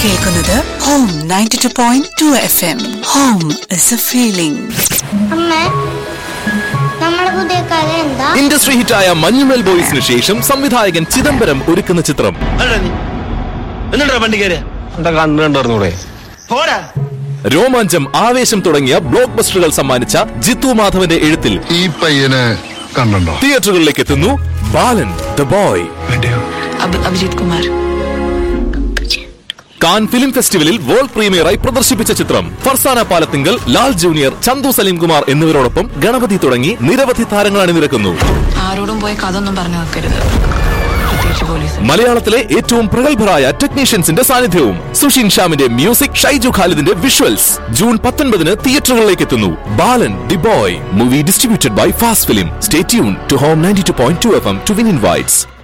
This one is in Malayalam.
കേൾക്കുന്നത് home ninety two point two F M home is a feeling അമ്മ നമ്മളെ പുതിയ കഥ എന്താ ഇൻഡസ്ട്രി ഹിറ്റായ മഞ്ഞുമൽ ബോയ്സിന് ശേഷം സംവിധായകൻ ചിദംബരം ഒരുക്കുന്ന ചിത്രം അല്ലടാ നീ എന്നിട്ടാ വണ്ടി കയറിയ എന്റെ കണ്ണ് കണ്ടിരുന്നൂടെ പോരാ രോമാഞ്ചം ആവേശം തുടങ്ങിയ ബ്ലോക്ക് ബസ്റ്ററുകൾ സമ്മാനിച്ച ജിത്തു മാധവന്റെ എഴുത്തിൽ ഈ പയ്യനെ കണ്ടോ തിയേറ്ററുകളിലേക്ക് എത്തുന്നു Balan the boy Abhijith Kumar Cannes film ഫെസ്റ്റിവലിൽ വേൾഡ് പ്രീമിയറായി പ്രദർശിപ്പിച്ച ചിത്രം ഫർസാന പാലത്തിങ്കൽ ലാൽ ജൂനിയർ ചന്തു സലീംകുമാർ എന്നിവരോടൊപ്പം ഗണപതി തുടങ്ങി നിരവധി താരങ്ങൾ അണിനിരക്കുന്നു ആരോടും പോയി കഥ ഒന്നും പറഞ്ഞു വെക്കരുത് പ്രത്യേകിച്ച് പോലീസ് മലയാളത്തിലെ ഏറ്റവും പ്രഗത്ഭരായ ടെക്നീഷ്യൻസിന്റെ സാന്നിധ്യവും സുഷിൻ ഷാമിന്റെ മ്യൂസിക് ഷൈജു ഖാലിദിന്റെ വിഷ്വൽസ് ജൂൺ പത്തൊൻപതിന് തിയേറ്ററുകളിലേക്ക് എത്തുന്നു Balan the boy movie distributed by fast film stay tune to home ninety two point two F M to win invites